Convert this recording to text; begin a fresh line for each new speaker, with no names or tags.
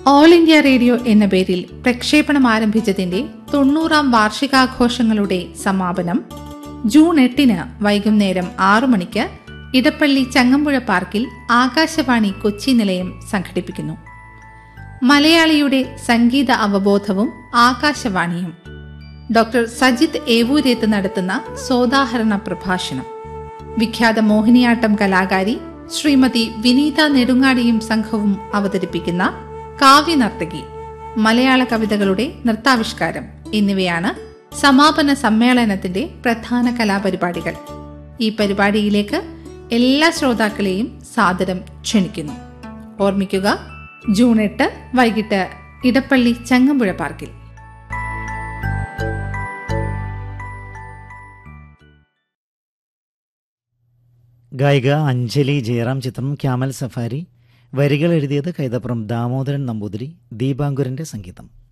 all India radio എന്ന പേരിൽ പ്രക്ഷേപണം ആരംഭിച്ചതിന്റെ തൊണ്ണൂറാം വാർഷികാഘോഷങ്ങളുടെ സമാപനം ജൂൺ എട്ടിന് വൈകുന്നേരം ആറു മണിക്ക് ഇടപ്പള്ളി ചങ്ങമ്പുഴ പാർക്കിൽ ആകാശവാണി കൊച്ചി നിലയം സംഘടിപ്പിക്കുന്നു മലയാളിയുടെ സംഗീത അവബോധവും ആകാശവാണിയും ഡോക്ടർ സജിത് ഏവൂരേത്ത് നടത്തുന്ന സോദാഹരണ പ്രഭാഷണം വിഖ്യാത മോഹിനിയാട്ടം കലാകാരി ശ്രീമതി വിനീത നെടുങ്ങാടിയും സംഘവും അവതരിപ്പിക്കുന്ന കാവ്യനർത്തകി മലയാള കവിതകളുടെ നൃത്താവിഷ്കാരം എന്നിവയാണ് സമാപന സമ്മേളനത്തിന്റെ പ്രധാന കലാപരിപാടികൾ ഈ പരിപാടിയിലേക്ക് എല്ലാ ശ്രോതാക്കളെയും സാദരം ക്ഷണിക്കുന്നു ഓർമ്മിക്കുക ജൂൺ എട്ട് വൈകിട്ട് ഇടപ്പള്ളി ചങ്ങമ്പുഴ പാർക്കിൽ
ഗായിക അഞ്ജലി ജയറാം ചിത്രം ക്യാമൽ സഫാരി വരികൾ എഴുതിയത് കൈതപ്പുറം ദാമോദരൻ നമ്പൂതിരി ദീപാങ്കുരന്റെ സംഗീതം